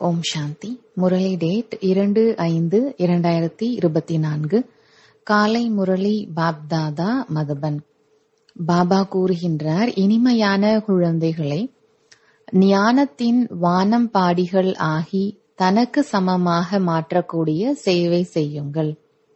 ஓம் சாந்தி Murali date இரண்டு ஐந்து இரண்டாயிரத்தி இருபத்தி நான்கு காலை முரளி பாப்தாதா மதபன் பாபா கூறுகின்றார் இனிமையான குழந்தைகளை ஞானத்தின் வானம் பாடிகள் ஆகி தனக்கு சமமாக மாற்றக்கூடிய சேவை செய்யுங்கள்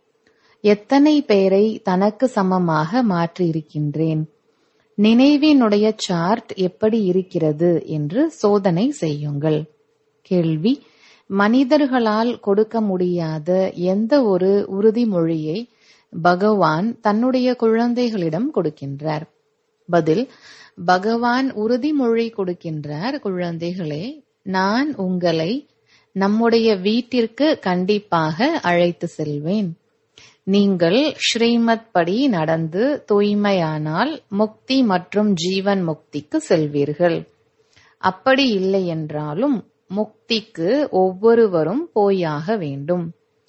எத்தனை பேரை தனக்கு சமமாக மாற்றியிருக்கின்றேன் நினைவினுடைய சார்ட் எப்படி இருக்கிறது என்று சோதனை செய்யுங்கள் கேள்வி மனிதர்களால் கொடுக்க முடியாத எந்த ஒரு உறுதிமொழியை பகவான் தன்னுடைய குழந்தைகளிடம் கொடுக்கின்றார் பதில் பகவான் உறுதிமொழி கொடுக்கின்றார் குழந்தைகளே நான் உங்களை நம்முடைய வீட்டிற்கு கண்டிப்பாக அழைத்து செல்வேன் நீங்கள் ஸ்ரீமத் படி நடந்து தூய்மையானால் முக்தி மற்றும் ஜீவன் முக்திக்கு செல்வீர்கள் அப்படி இல்லை என்றாலும் முக்திக்கு ஒவ்வொருவரும் போயாக வேண்டும்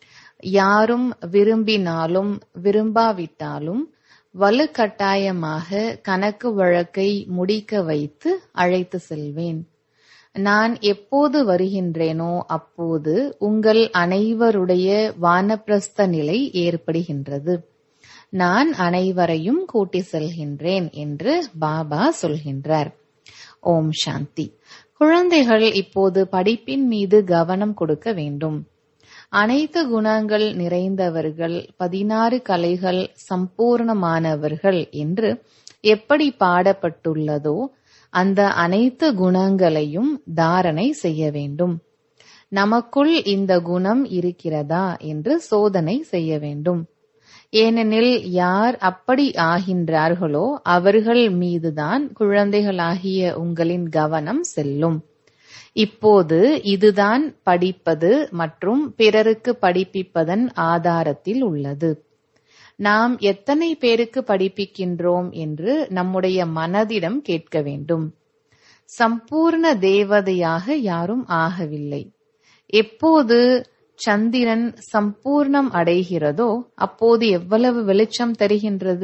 யாரும் விரும்பினாலும் விரும்பாவிட்டாலும் வலுக்கட்டாயமாக கணக்கு வழக்கை முடிக்க வைத்து அழைத்து செல்வேன் நான் எப்போது வருகின்றேனோ அப்போது உங்கள் அனைவருடைய வானப்பிரஸ்த நிலை ஏற்படுகின்றது நான் அனைவரையும் கூட்டி செல்கின்றேன் என்று பாபா சொல்கின்றார் ஓம் சாந்தி குழந்தைகள் இப்போது படிப்பின் மீது கவனம் கொடுக்க வேண்டும் அனைத்து குணங்கள் நிறைந்தவர்கள் பதினாறு கலைகள் சம்பூர்ணமானவர்கள் என்று எப்படி பாடப்பட்டுள்ளதோ அந்த அனைத்து குணங்களையும் தாரணை செய்ய வேண்டும் நமக்குள் இந்த குணம் இருக்கிறதா என்று சோதனை செய்ய வேண்டும் ஏனெனில் யார் அப்படி ஆகின்றார்களோ அவர்கள் மீதுதான் குழந்தைகளாகிய உங்களின் கவனம் செல்லும் இப்போது இதுதான் படிப்பது மற்றும் பிறருக்கு படிப்பிப்பதன் ஆதாரத்தில் உள்ளது நாம் எத்தனை பேருக்கு படிப்பிக்கின்றோம் என்று நம்முடைய மனதிடம் கேட்க வேண்டும் சம்பூர்ண தேவதையாக யாரும் ஆகவில்லை எப்போது சந்திரன் சம்பூர்ணம் அடைகிறதோ அப்போது எவ்வளவு வெளிச்சம் தருகின்றது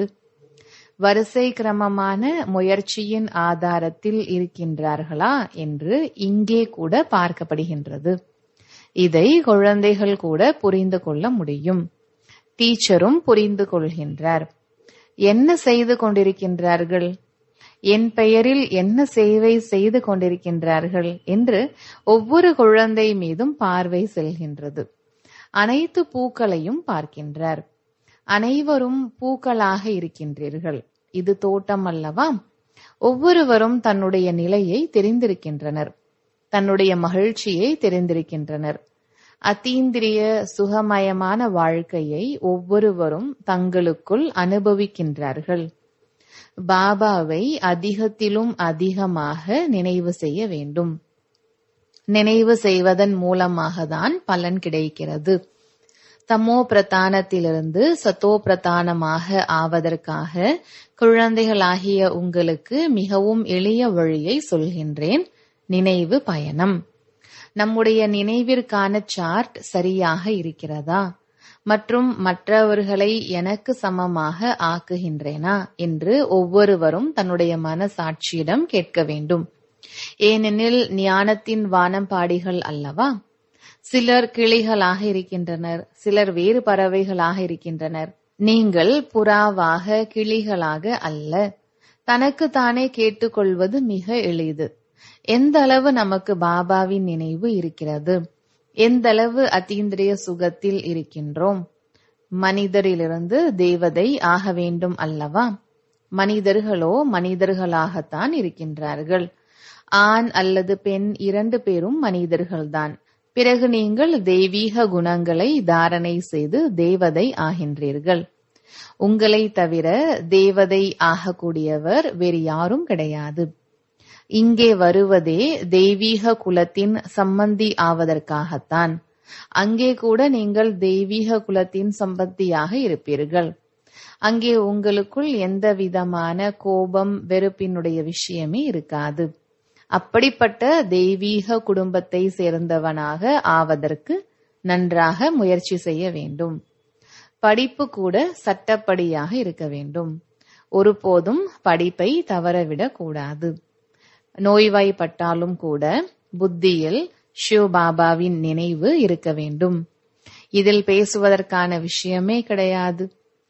வரிசை கிரமமான முயற்சியின் ஆதாரத்தில் இருக்கின்றார்களா என்று இங்கே கூட பார்க்கப்படுகின்றது இதை குழந்தைகள் கூட புரிந்து கொள்ள முடியும் டீச்சரும் புரிந்து கொள்கின்றார் என்ன செய்து கொண்டிருக்கின்றார்கள் என் பெயரில் என்ன சேவை செய்து கொண்டிருக்கின்றார்கள் என்று ஒவ்வொரு குழந்தை மீதும் பார்வை செல்கின்றது அனைத்து பூக்களையும் பார்க்கின்றார் அனைவரும் பூக்களாக இருக்கின்றீர்கள் இது தோட்டம் அல்லவா ஒவ்வொருவரும் தன்னுடைய நிலையை தெரிந்திருக்கின்றனர் தன்னுடைய மகிழ்ச்சியை தெரிந்திருக்கின்றனர் அத்தீந்திரிய சுகமயமான வாழ்க்கையை ஒவ்வொருவரும் தங்களுக்குள் அனுபவிக்கின்றார்கள் பாபாவை அதிகத்திலும் அதிகமாக நினைவு செய்ய வேண்டும் நினைவு செய்வதன் மூலமாக தான் பலன் கிடைக்கிறது தமோ பிரதானத்திலிருந்து சத்தோ பிரதானமாக ஆவதற்காக குழந்தைகளாகிய உங்களுக்கு மிகவும் எளிய வழியை சொல்கின்றேன் நினைவு பயணம் நம்முடைய நினைவிற்கான சார்ட் சரியாக இருக்கிறதா மற்றும் மற்றவர்களை எனக்கு சமமாக ஆக்குகின்றேனா என்று ஒவ்வொருவரும் தன்னுடைய மனசாட்சியிடம் கேட்க வேண்டும் ஏனெனில் ஞானத்தின் வானம்பாடிகள் அல்லவா சிலர் கிளிகளாக இருக்கின்றனர் சிலர் வேறு பறவைகளாக இருக்கின்றனர் நீங்கள் புறாவாக கிளிகளாக அல்ல தனக்கு தானே கேட்டுக்கொள்வது மிக எளிது எந்த அளவு நமக்கு பாபாவின் நினைவு இருக்கிறது எந்த அளவு அத்தீந்திரிய சுகத்தில் இருக்கின்றோம் மனிதரிலிருந்து தேவதை ஆக வேண்டும் அல்லவா மனிதர்களோ மனிதர்களாகத்தான் இருக்கின்றார்கள் ஆண் அல்லது பெண் இரண்டு பேரும் மனிதர்கள்தான் பிறகு நீங்கள் தெய்வீக குணங்களை தாரணை செய்து தேவதை ஆகின்றீர்கள் உங்களை தவிர தேவதை ஆகக்கூடியவர் வேறு யாரும் கிடையாது இங்கே வருவதே தெய்வீக குலத்தின் சம்பந்தி ஆவதற்காகத்தான் அங்கே கூட நீங்கள் தெய்வீக குலத்தின் சம்பந்தியாக இருப்பீர்கள் அங்கே உங்களுக்குள் எந்த விதமான கோபம் வெறுப்பினுடைய விஷயமே இருக்காது அப்படிப்பட்ட தெய்வீக குடும்பத்தை சேர்ந்தவனாக ஆவதற்கு நன்றாக முயற்சி செய்ய வேண்டும் படிப்பு கூட சட்டப்படியாக இருக்க வேண்டும் ஒருபோதும் படிப்பை தவறவிடக் கூடாது நோய்வாய்ப்பட்டாலும் கூட புத்தியில் ஷிவ் பாபாவின் நினைவு இருக்க வேண்டும் இதில் பேசுவதற்கான விஷயமே கிடையாது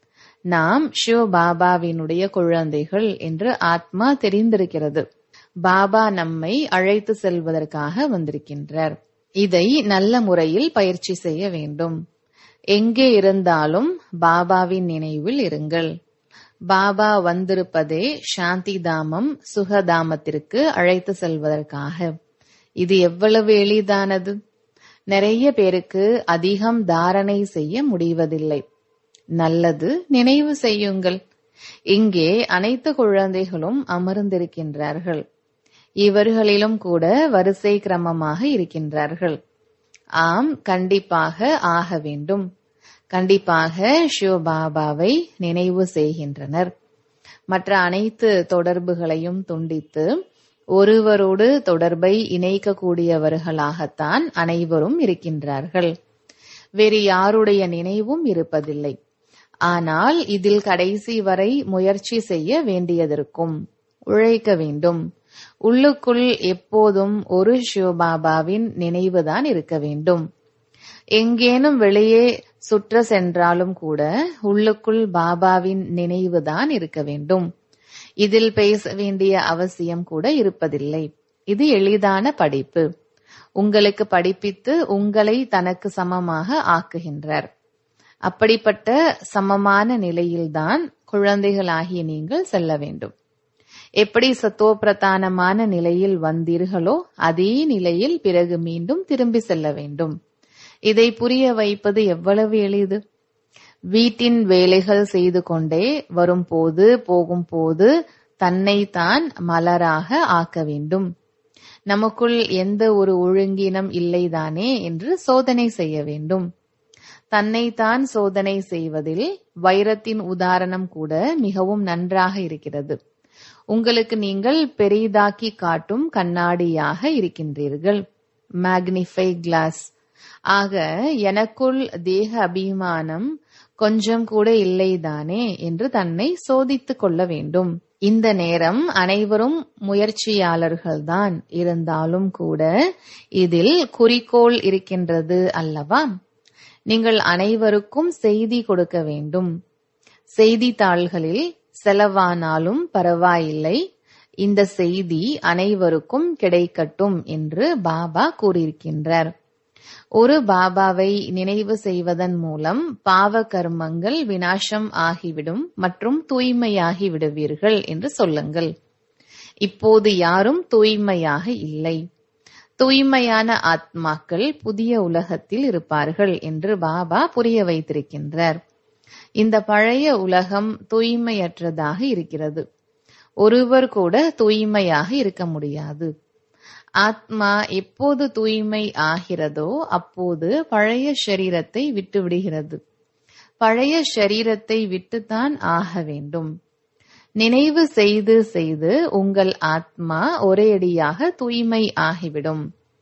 நாம் ஷிவ பாபாவினுடைய குழந்தைகள் என்று ஆத்மா தெரிந்திருக்கிறது பாபா நம்மை அழைத்து செல்வதற்காக வந்திருக்கின்றார் இதை நல்ல முறையில் பயிற்சி செய்ய வேண்டும் எங்கே இருந்தாலும் பாபாவின் நினைவில் இருங்கள் பாபா வந்திருப்பதே சாந்தி தாமம் சுகதாமத்திற்கு அழைத்து செல்வதற்காக இது எவ்வளவு எளிதானது நிறைய பேருக்கு அதிகம் தாரணை செய்ய முடிவதில்லை நல்லது நினைவு செய்யுங்கள் இங்கே அனைத்து குழந்தைகளும் அமர்ந்திருக்கின்றார்கள் இவர்களிலும் கூட வரிசை கிரமமாக இருக்கின்றார்கள் ஆம் கண்டிப்பாக ஆக வேண்டும் கண்டிப்பாக சிவபாபாவை நினைவு செய்கின்றனர் மற்ற அனைத்து தொடர்புகளையும் துண்டித்து ஒருவரோடு தொடர்பை இணைக்கக்கூடியவர்களாகத்தான் அனைவரும் இருக்கின்றார்கள் வேறு யாருடைய நினைவும் இருப்பதில்லை ஆனால் இதில் கடைசி வரை முயற்சி செய்ய வேண்டியதற்கும் உழைக்க வேண்டும் உள்ளுக்குள் எப்போதும் ஒரு சிவபாபாவின் நினைவுதான் இருக்க வேண்டும் எங்கேனும் வெளியே சுற்ற சென்றாலும் கூட உள்ளுக்குள் பாபாவின் நினைவுதான் இருக்க வேண்டும் இதில் பேச வேண்டிய அவசியம் கூட இருப்பதில்லை இது எளிதான படிப்பு உங்களுக்கு படிப்பித்து உங்களை தனக்கு சமமாக ஆக்குகின்றார் அப்படிப்பட்ட சமமான நிலையில்தான் குழந்தைகளாகிய நீங்கள் செல்ல வேண்டும் எப்படி சத்தோப்பிரதானமான நிலையில் வந்தீர்களோ அதே நிலையில் பிறகு மீண்டும் திரும்பி செல்ல வேண்டும் இதை புரிய வைப்பது எவ்வளவு எளிது வீட்டின் வேலைகள் செய்து கொண்டே வரும்போது போகும்போது தன்னைத்தான் மலராக ஆக்க வேண்டும் நமக்குள் எந்த ஒரு ஒழுங்கினம் இல்லைதானே என்று சோதனை செய்ய வேண்டும் தன்னைத்தான் சோதனை செய்வதில் வைரத்தின் உதாரணம் கூட மிகவும் நன்றாக இருக்கிறது உங்களுக்கு நீங்கள் பெரிதாக்கி காட்டும் கண்ணாடியாக இருக்கின்றீர்கள் மேக்னிஃபை கிளாஸ் ஆக எனக்குள் தேக அபிமானம் கொஞ்சம் கூட இல்லைதானே என்று தன்னை சோதித்துக் கொள்ள வேண்டும் இந்த நேரம் அனைவரும் முயற்சியாளர்கள்தான் இருந்தாலும் கூட இதில் குறிக்கோள் இருக்கின்றது அல்லவா நீங்கள் அனைவருக்கும் செய்தி கொடுக்க வேண்டும் செய்தித்தாள்களில் செலவானாலும் பரவாயில்லை இந்த செய்தி அனைவருக்கும் கிடைக்கட்டும் என்று பாபா கூறியிருக்கின்றார் ஒரு பாபாவை நினைவு செய்வதன் மூலம் பாவ கர்மங்கள் வினாசம் ஆகிவிடும் மற்றும் தூய்மையாகி விடுவீர்கள் என்று சொல்லுங்கள் இப்போது யாரும் தூய்மையாக இல்லை தூய்மையான ஆத்மாக்கள் புதிய உலகத்தில் இருப்பார்கள் என்று பாபா புரிய வைத்திருக்கின்றார் இந்த பழைய உலகம் தூய்மையற்றதாக இருக்கிறது ஒருவர் கூட தூய்மையாக இருக்க முடியாது ஆத்மா எப்போது தூய்மை ஆகிறதோ அப்போது பழைய ஷரீரத்தை விட்டு விடுகிறது பழைய ஷரீரத்தை விட்டுத்தான் ஆக வேண்டும் நினைவு செய்து செய்து உங்கள் ஆத்மா ஒரேடியாக தூய்மை ஆகிவிடும்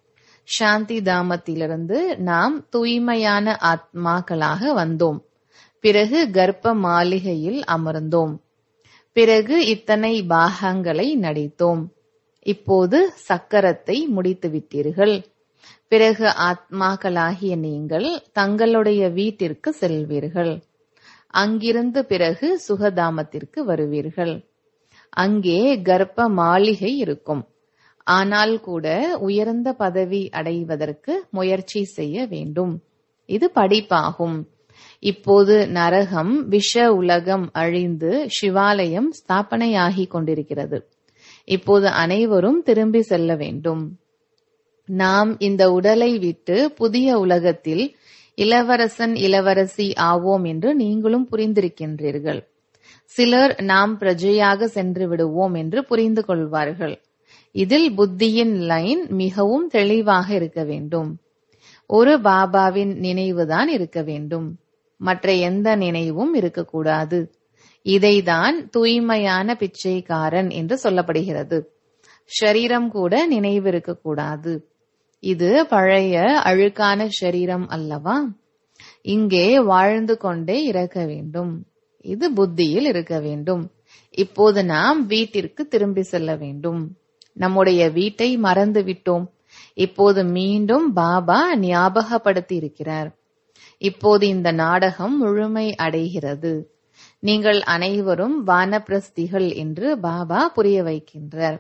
சாந்தி தாமத்திலிருந்து நாம் தூய்மையான ஆத்மாக்களாக வந்தோம் பிறகு கர்ப்ப மாளிகையில் அமர்ந்தோம் பிறகு இத்தனை பாகங்களை நடித்தோம் இப்போது சக்கரத்தை முடித்து விட்டீர்கள் பிறகு ஆத்மாக்களாகிய நீங்கள் தங்களுடைய வீட்டிற்கு செல்வீர்கள் அங்கிருந்து பிறகு சுகதாமத்திற்கு வருவீர்கள் அங்கே கர்ப்ப மாளிகை இருக்கும் ஆனால் கூட உயர்ந்த பதவி அடைவதற்கு முயற்சி செய்ய வேண்டும் இது படிப்பாகும் இப்போது நரகம் விஷ உலகம் அழிந்து சிவாலயம் ஸ்தாபனையாகிக் கொண்டிருக்கிறது இப்போது அனைவரும் திரும்பி செல்ல வேண்டும் நாம் இந்த உடலை விட்டு புதிய உலகத்தில் இளவரசன் இளவரசி ஆவோம் என்று நீங்களும் புரிந்திருக்கின்றீர்கள் சிலர் நாம் பிரஜையாக சென்று விடுவோம் என்று புரிந்து கொள்வார்கள் இதில் புத்தியின் லைன் மிகவும் தெளிவாக இருக்க வேண்டும் ஒரு பாபாவின் நினைவுதான் இருக்க வேண்டும் மற்ற எந்த நினைவும் இருக்கக்கூடாது இதைதான் தூய்மையான பிச்சைக்காரன் என்று சொல்லப்படுகிறது ஷரீரம் கூட நினைவு இருக்கக்கூடாது இது பழைய அழுக்கான ஷரீரம் அல்லவா இங்கே வாழ்ந்து கொண்டே இறக்க வேண்டும் இது புத்தியில் இருக்க வேண்டும் இப்போது நாம் வீட்டிற்கு திரும்பி செல்ல வேண்டும் நம்முடைய வீட்டை மறந்து விட்டோம் இப்போது மீண்டும் பாபா ஞாபகப்படுத்தி இருக்கிறார் இப்போது இந்த நாடகம் முழுமை அடைகிறது நீங்கள் அனைவரும் வானப்பிரஸ்திகள் என்று பாபா புரிய வைக்கின்றார்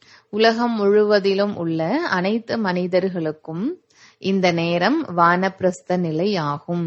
உலகம் முழுவதிலும் உள்ள அனைத்து மனிதர்களுக்கும் இந்த நேரம் வானப்பிரஸ்த நிலை ஆகும்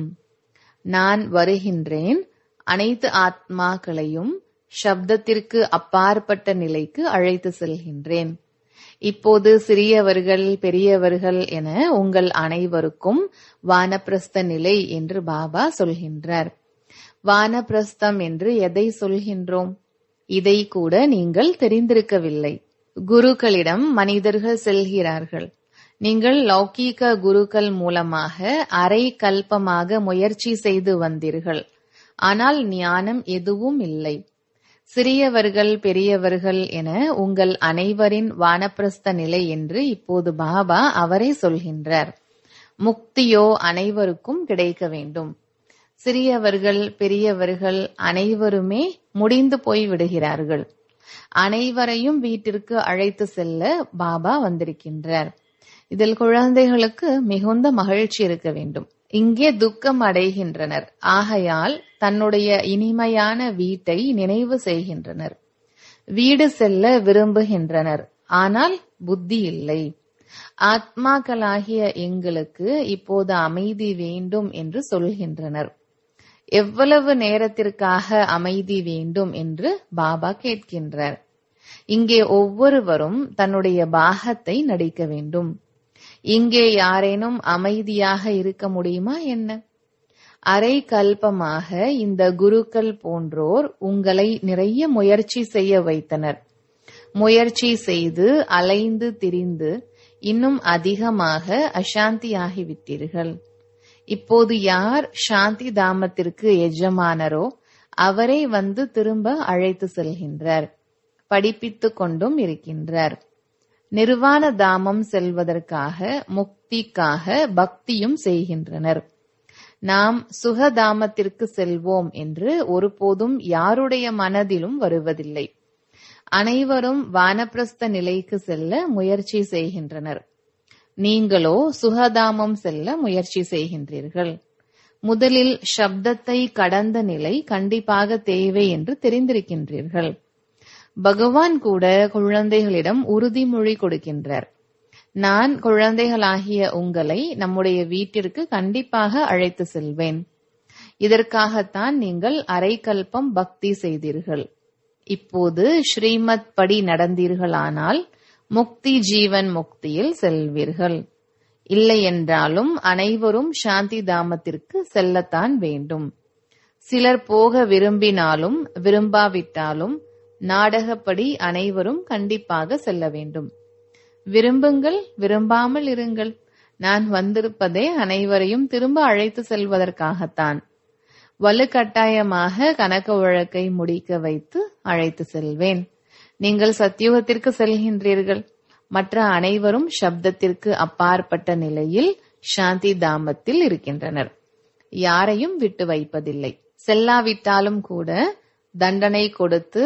நான் வருகின்றேன் அனைத்து ஆத்மாக்களையும் சப்தத்திற்கு அப்பாற்பட்ட நிலைக்கு அழைத்து செல்கின்றேன் இப்போது சிறியவர்கள் பெரியவர்கள் என உங்கள் அனைவருக்கும் வானப்பிரஸ்த நிலை என்று பாபா சொல்கின்றார் வானப்பிரஸ்தம் என்று எதை சொல்கின்றோம் இதை கூட நீங்கள் தெரிந்திருக்கவில்லை குருக்களிடம் மனிதர்கள் செல்கிறார்கள் நீங்கள் லௌகீக குருக்கள் மூலமாக அரை கல்பமாக முயற்சி செய்து வந்தீர்கள் ஆனால் ஞானம் எதுவும் இல்லை சிறியவர்கள் பெரியவர்கள் என உங்கள் அனைவரின் வானப்பிரஸ்த நிலை என்று இப்போது பாபா அவரை சொல்கின்றார் முக்தியோ அனைவருக்கும் கிடைக்க வேண்டும் சிறியவர்கள் பெரியவர்கள் அனைவருமே முடிந்து போய் விடுகிறார்கள் அனைவரையும் வீட்டிற்கு அழைத்து செல்ல பாபா வந்திருக்கின்றார் இதில் குழந்தைகளுக்கு மிகுந்த மகிழ்ச்சி இருக்க வேண்டும் இங்கே துக்கம் அடைகின்றனர் ஆகையால் தன்னுடைய இனிமையான வீட்டை நினைவு செய்கின்றனர் வீடு செல்ல விரும்புகின்றனர் ஆனால் புத்தி இல்லை ஆத்மாக்களாகிய எங்களுக்கு இப்போது அமைதி வேண்டும் என்று சொல்கின்றனர் எவ்வளவு நேரத்திற்காக அமைதி வேண்டும் என்று பாபா கேட்கின்றார் இங்கே ஒவ்வொருவரும் தன்னுடைய பாகத்தை நடிக்க வேண்டும் இங்கே யாரேனும் அமைதியாக இருக்க முடியுமா என்ன அரை கல்பமாக இந்த குருக்கள் போன்றோர் உங்களை நிறைய முயற்சி செய்ய வைத்தனர் முயற்சி செய்து அலைந்து திரிந்து இன்னும் அதிகமாக அசாந்தியாகிவிட்டீர்கள் இப்போது யார் சாந்தி தாமத்திற்கு எஜமானரோ அவரை வந்து திரும்ப அழைத்து செல்கின்றார் படிப்பித்துக் கொண்டும் இருக்கின்றார் நிர்வாண தாமம் செல்வதற்காக முக்திக்காக பக்தியும் செய்கின்றனர் நாம் சுகதாமத்திற்கு செல்வோம் என்று ஒருபோதும் யாருடைய மனதிலும் வருவதில்லை அனைவரும் வானப்பிரஸ்த நிலைக்கு செல்ல முயற்சி செய்கின்றனர் நீங்களோ சுகதாமம் செல்ல முயற்சி செய்கின்றீர்கள் முதலில் சப்தத்தை கடந்த நிலை கண்டிப்பாக தேவை என்று தெரிந்திருக்கின்றீர்கள் பகவான் கூட குழந்தைகளிடம் உறுதிமொழி கொடுக்கின்றார் நான் குழந்தைகளாகிய உங்களை நம்முடைய வீட்டிற்கு கண்டிப்பாக அழைத்து செல்வேன் இதற்காகத்தான் நீங்கள் அரைக்கல்பம் பக்தி செய்தீர்கள் இப்போது ஸ்ரீமத் படி நடந்தீர்களானால் முக்தி ஜீவன் முக்தியில் செல்வீர்கள் இல்லை என்றாலும் அனைவரும் சாந்தி தாமத்திற்கு செல்லத்தான் வேண்டும் சிலர் போக விரும்பினாலும் விரும்பாவிட்டாலும் நாடகப்படி அனைவரும் கண்டிப்பாக செல்ல வேண்டும் விரும்புங்கள் விரும்பாமல் இருங்கள் நான் வந்திருப்பதே அனைவரையும் திரும்ப அழைத்து செல்வதற்காகத்தான் வலுக்கட்டாயமாக கணக்கு வழக்கை முடிக்க வைத்து அழைத்து செல்வேன் நீங்கள் சத்தியுகத்திற்கு செல்கின்றீர்கள் மற்ற அனைவரும் சப்தத்திற்கு அப்பாற்பட்ட நிலையில் சாந்தி தாமத்தில் இருக்கின்றனர் யாரையும் விட்டு வைப்பதில்லை செல்லாவிட்டாலும் கூட தண்டனை கொடுத்து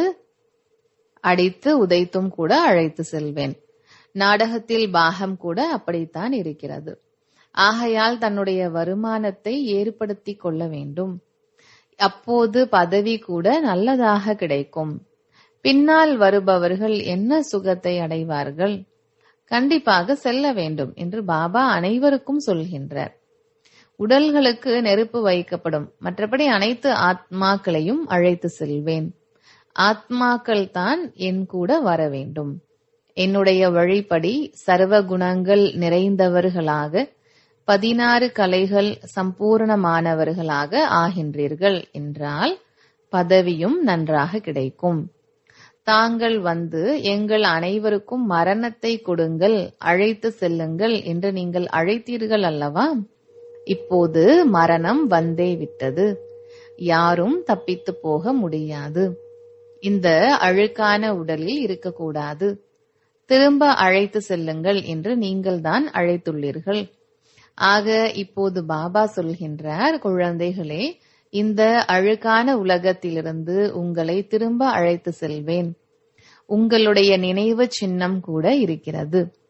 அடித்து உதைத்தும் கூட அழைத்து செல்வேன் நாடகத்தில் பாகம் கூட அப்படித்தான் இருக்கிறது ஆகையால் தன்னுடைய வருமானத்தை ஏற்படுத்திக் கொள்ள வேண்டும் அப்போது பதவி கூட நல்லதாக கிடைக்கும் பின்னால் வருபவர்கள் என்ன சுகத்தை அடைவார்கள் கண்டிப்பாக செல்ல வேண்டும் என்று பாபா அனைவருக்கும் சொல்கின்றார் உடல்களுக்கு நெருப்பு வைக்கப்படும் மற்றபடி அனைத்து ஆத்மாக்களையும் அழைத்து செல்வேன் ஆத்மாக்கள் தான் என் கூட வர வேண்டும் என்னுடைய வழிப்படி சர்வ குணங்கள் நிறைந்தவர்களாக பதினாறு கலைகள் சம்பூர்ணமானவர்களாக ஆகின்றீர்கள் என்றால் பதவியும் நன்றாக கிடைக்கும் தாங்கள் வந்து எங்கள் அனைவருக்கும் மரணத்தை கொடுங்கள் அழைத்து செல்லுங்கள் என்று நீங்கள் அழைத்தீர்கள் அல்லவா இப்போது மரணம் வந்தே விட்டது யாரும் தப்பித்து போக முடியாது இந்த அழுக்கான உடலில் இருக்கக்கூடாது திரும்ப அழைத்து செல்லுங்கள் என்று நீங்கள்தான் அழைத்துள்ளீர்கள் ஆக இப்போது பாபா சொல்கின்றார் குழந்தைகளே இந்த அழுக்கான உலகத்திலிருந்து உங்களை திரும்ப அழைத்து செல்வேன் உங்களுடைய நினைவு சின்னம் கூட இருக்கிறது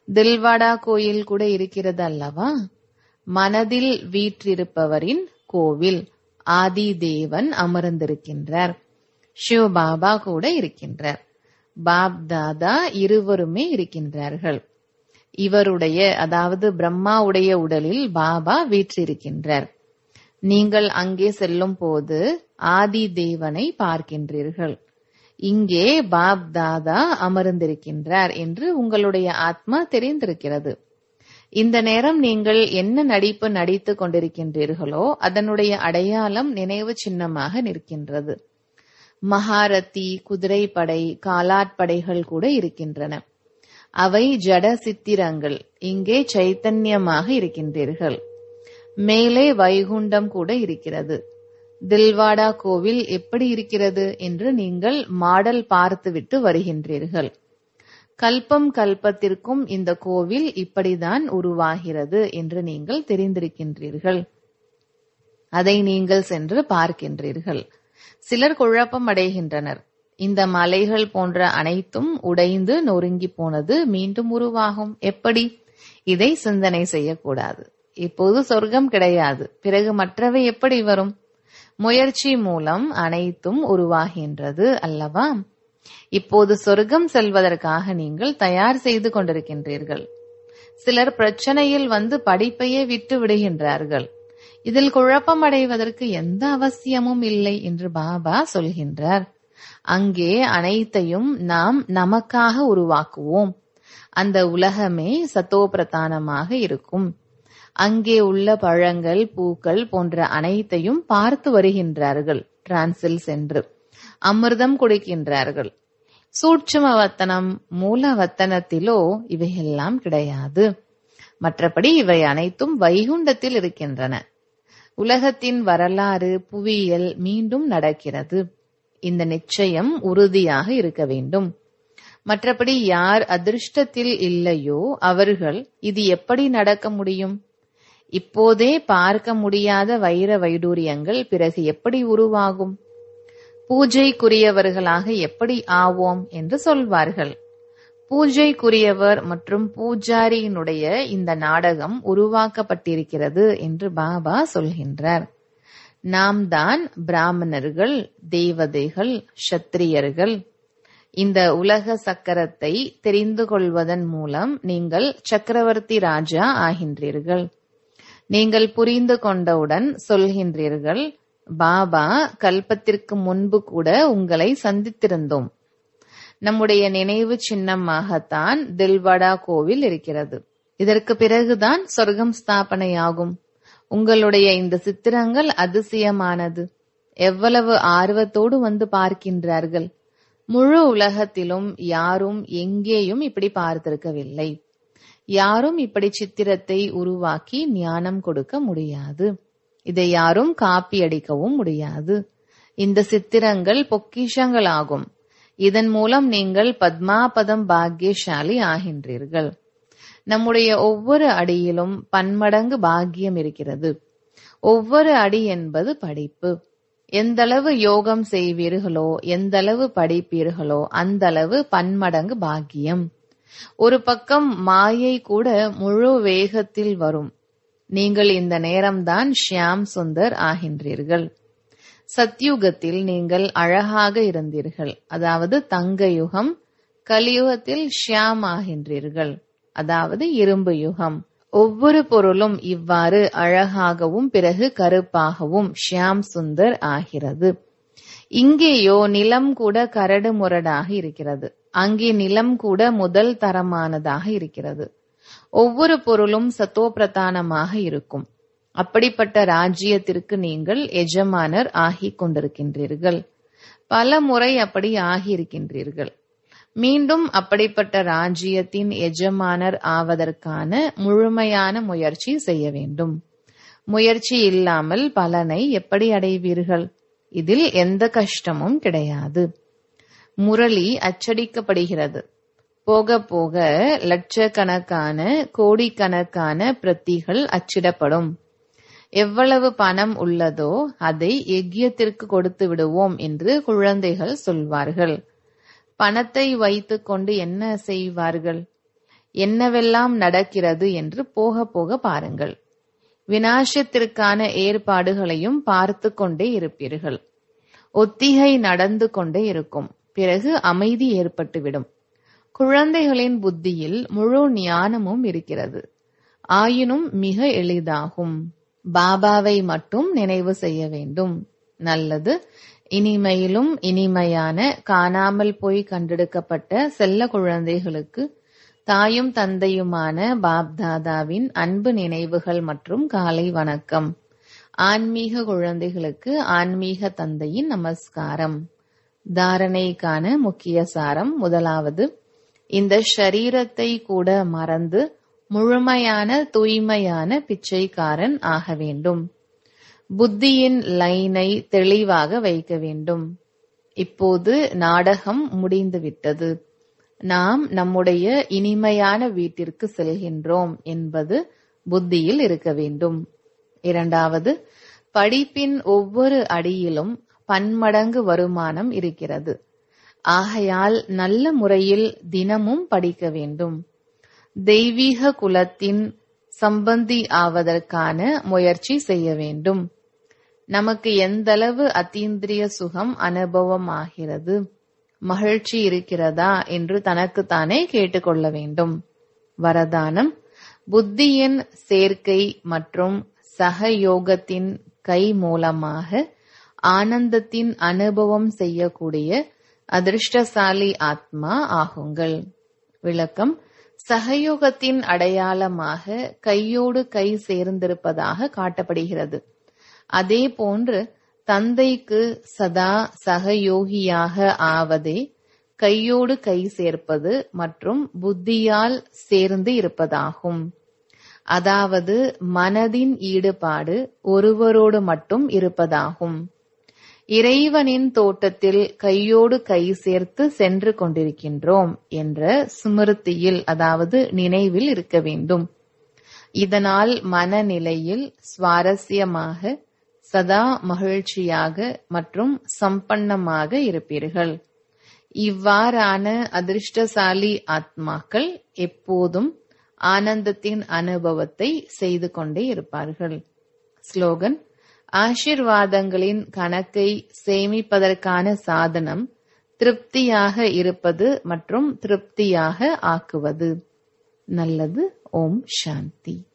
தில்வாடா கோயில் கூட இருக்கிறது அல்லவா மனதில் வீற்றிருப்பவரின் கோவில் ஆதி தேவன் அமர்ந்திருக்கின்றார் சிவ பாபா கூட இருக்கின்றார் பாப் தாதா இருவருமே இருக்கின்றார்கள் இவருடைய அதாவது பிரம்மாவுடைய உடலில் பாபா வீற்றிருக்கின்றார் நீங்கள் அங்கே செல்லும் போது ஆதி தேவனை பார்க்கின்றீர்கள் இங்கே பாப் தாதா அமர்ந்திருக்கின்றார் என்று உங்களுடைய ஆத்மா தெரிந்திருக்கிறது இந்த நேரம் நீங்கள் என்ன நடிப்பு நடித்துக் கொண்டிருக்கின்றீர்களோ அதனுடைய அடையாளம் நினைவு சின்னமாக நிற்கின்றது மகாரதி குதிரைப்படை காலாட்படைகள் கூட இருக்கின்றன அவை ஜட சித்திரங்கள் இங்கே சைத்தன்யமாக இருக்கின்றீர்கள் மேலே வைகுண்டம் கூட இருக்கிறது தில்வாடா கோவில் எப்படி இருக்கிறது என்று நீங்கள் மாடல் பார்த்துவிட்டு வருகின்றீர்கள் கல்பம் கல்பத்திற்கும் இந்த கோவில் இப்படிதான் உருவாகிறது என்று நீங்கள் தெரிந்திருக்கின்றீர்கள் அதை நீங்கள் சென்று பார்க்கின்றீர்கள் சிலர் குழப்பம் அடைகின்றனர் இந்த மலைகள் போன்ற அனைத்தும் உடைந்து நொறுங்கி போனது மீண்டும் உருவாகும் எப்படி இதை சிந்தனை செய்யக்கூடாது இப்போது சொர்க்கம் கிடையாது பிறகு மற்றவை எப்படி வரும் முயற்சி மூலம் அனைத்தும் உருவாகின்றது அல்லவா இப்போது சொர்க்கம் செல்வதற்காக நீங்கள் தயார் செய்து கொண்டிருக்கின்றீர்கள் சிலர் பிரச்சனையில் வந்து படிப்பையே விட்டு விடுகின்றார்கள் இதில் குழப்பம் அடைவதற்கு எந்த அவசியமும் இல்லை என்று பாபா சொல்கின்றார் அங்கே அனைத்தையும் நாம் நமக்காக உருவாக்குவோம் அந்த உலகமே சத்தோபிரதானமாக இருக்கும் அங்கே உள்ள பழங்கள் பூக்கள் போன்ற அனைத்தையும் பார்த்து வருகின்றார்கள் டிரான்சில் சென்று அமிர்தம் குடிக்கின்றார்கள் சூட்சும வத்தனம் மூல வத்தனத்திலோ இவையெல்லாம் கிடையாது மற்றபடி இவை அனைத்தும் வைகுண்டத்தில் இருக்கின்றன உலகத்தின் வரலாறு புவியியல் மீண்டும் நடக்கிறது இந்த நிச்சயம் உறுதியாக இருக்க வேண்டும் மற்றபடி யார் அதிர்ஷ்டத்தில் இல்லையோ அவர்கள் இது எப்படி நடக்க முடியும் இப்போதே பார்க்க முடியாத வைர வைடூரியங்கள் பிறகு எப்படி உருவாகும் பூஜைக்குரியவர்களாக எப்படி ஆவோம் என்று சொல்வார்கள் பூஜைக்குரியவர் மற்றும் பூஜாரியினுடைய இந்த நாடகம் உருவாக்கப்பட்டிருக்கிறது என்று பாபா சொல்கின்றார் நாம் தான் பிராமணர்கள் தேவதைகள் சத்திரியர்கள் இந்த உலக சக்கரத்தை தெரிந்து கொள்வதன் மூலம் நீங்கள் சக்கரவர்த்தி ராஜா ஆகின்றீர்கள் நீங்கள் புரிந்து கொண்டவுடன் சொல்கின்றீர்கள் பாபா கல்பத்திற்கு முன்பு கூட உங்களை சந்தித்திருந்தோம் நம்முடைய நினைவு சின்னமாகத்தான் தில்வடா கோவில் இருக்கிறது இதற்கு பிறகுதான் சொர்க்கம் ஸ்தாபனையாகும் உங்களுடைய இந்த சித்திரங்கள் அதிசயமானது எவ்வளவு ஆர்வத்தோடு வந்து பார்க்கின்றார்கள் முழு உலகத்திலும் யாரும் எங்கேயும் இப்படி பார்த்திருக்கவில்லை யாரும் இப்படி சித்திரத்தை உருவாக்கி ஞானம் கொடுக்க முடியாது இதை யாரும் காப்பி அடிக்கவும் முடியாது இந்த சித்திரங்கள் பொக்கிஷங்களாகும் இதன் மூலம் நீங்கள் பத்மாபதம் பாக்கியசாலி ஆகின்றீர்கள் நம்முடைய ஒவ்வொரு அடியிலும் பன்மடங்கு பாக்கியம் இருக்கிறது ஒவ்வொரு அடி என்பது படிப்பு எந்தளவு யோகம் செய்வீர்களோ எந்தளவு படிப்பீர்களோ அந்தளவு பன்மடங்கு பாக்கியம் ஒரு பக்கம் மாயை கூட முழு வேகத்தில் வரும் நீங்கள் இந்த நேரம்தான் ஷியாம் சுந்தர் ஆகின்றீர்கள் சத்யுகத்தில் நீங்கள் அழகாக இருந்தீர்கள் அதாவது தங்க யுகம் கலியுகத்தில் ஷியாம் ஆகின்றீர்கள் அதாவது இரும்பு யுகம் ஒவ்வொரு பொருளும் இவ்வாறு அழகாகவும் பிறகு கருப்பாகவும் ஷியாம் சுந்தர் ஆகிறது இங்கேயோ நிலம் கூட கரடு முரடாக இருக்கிறது அங்கே நிலம் கூட முதல் தரமானதாக இருக்கிறது ஒவ்வொரு பொருளும் சத்தோபிரதானமாக இருக்கும் அப்படிப்பட்ட ராஜ்யத்திற்கு நீங்கள் எஜமானர் ஆகிக் கொண்டிருக்கின்றீர்கள் பல முறை அப்படி ஆகியிருக்கின்றீர்கள் மீண்டும் அப்படிப்பட்ட ராஜ்யத்தின் எஜமானர் ஆவதற்கான முழுமையான முயற்சி செய்ய வேண்டும் முயற்சி இல்லாமல் பலனை எப்படி அடைவீர்கள் இதில் எந்த கஷ்டமும் கிடையாது முரளி அச்சடிக்கப்படுகிறது போக போக லட்சக்கணக்கான கோடிக்கணக்கான பிரத்திகள் அச்சிடப்படும் எவ்வளவு பணம் உள்ளதோ அதை எக்கியத்திற்கு கொடுத்து விடுவோம் என்று குழந்தைகள் சொல்வார்கள் பணத்தை வைத்துக் கொண்டு என்ன செய்வார்கள் என்னவெல்லாம் நடக்கிறது என்று போக போக பாருங்கள் வினாசத்திற்கான ஏற்பாடுகளையும் பார்த்து கொண்டே இருப்பீர்கள் ஒத்திகை நடந்து கொண்டே இருக்கும் பிறகு அமைதி ஏற்பட்டுவிடும் குழந்தைகளின் புத்தியில் முழு ஞானமும் இருக்கிறது ஆயினும் மிக எளிதாகும் பாபாவை மட்டும் நினைவு செய்ய வேண்டும் நல்லது இனிமையிலும் இனிமையான காணாமல் போய் கண்டெடுக்கப்பட்ட செல்ல குழந்தைகளுக்கு தாயும் தந்தையுமான பாப்தாதாவின் அன்பு நினைவுகள் மற்றும் காலை வணக்கம் ஆன்மீக குழந்தைகளுக்கு ஆன்மீக தந்தையின் நமஸ்காரம் தாரணைக்கான முக்கிய சாரம் முதலாவது இந்த ஷரீரத்தை கூட மறந்து முழுமையான தூய்மையான பிச்சைக்காரன் ஆக வேண்டும் புத்தியின் லைனை தெளிவாக வைக்க வேண்டும் இப்போது நாடகம் முடிந்துவிட்டது நாம் நம்முடைய இனிமையான வீட்டிற்கு செல்கின்றோம் என்பது புத்தியில் இருக்க வேண்டும் இரண்டாவது படிப்பின் ஒவ்வொரு அடியிலும் பன்மடங்கு வருமானம் இருக்கிறது ஆகையால் நல்ல முறையில் தினமும் படிக்க வேண்டும் தெய்வீக குலத்தின் சம்பந்தி ஆவதற்கான முயற்சி செய்ய வேண்டும் நமக்கு எந்தளவு அத்தீந்திரிய சுகம் அனுபவமாகிறது மகிழ்ச்சி இருக்கிறதா என்று தனக்குத்தானே கேட்டுக்கொள்ள வேண்டும் வரதானம் புத்தியின் சேர்க்கை மற்றும் சகயோகத்தின் கை மூலமாக ஆனந்தத்தின் அனுபவம் செய்யக்கூடிய அதிர்ஷ்டசாலி ஆத்மா ஆகுங்கள் விளக்கம் சகயோகத்தின் அடையாளமாக கையோடு கை சேர்ந்திருப்பதாக காட்டப்படுகிறது அதே போன்று தந்தைக்கு சதா சகயோகியாக ஆவதே கையோடு கை சேர்ப்பது மற்றும் புத்தியால் சேர்ந்து இருப்பதாகும் அதாவது மனதின் ஈடுபாடு ஒருவரோடு மட்டும் இருப்பதாகும் இறைவனின் தோட்டத்தில் கையோடு கை சேர்த்து சென்று கொண்டிருக்கின்றோம் என்ற சுமிருத்தியில் அதாவது நினைவில் இருக்க வேண்டும் இதனால் மனநிலையில் சுவாரஸ்யமாக சதா மகிழ்ச்சியாக மற்றும் சம்பன்னமாக இருப்பீர்கள் இவ்வாறான அதிர்ஷ்டசாலி ஆத்மாக்கள் எப்போதும் ஆனந்தத்தின் அனுபவத்தை செய்து கொண்டே இருப்பார்கள் ஸ்லோகன் ஆசிர்வாதங்களின் கணக்கை சேமிப்பதற்கான சாதனம் திருப்தியாக இருப்பது மற்றும் திருப்தியாக ஆக்குவது நல்லது ஓம் சாந்தி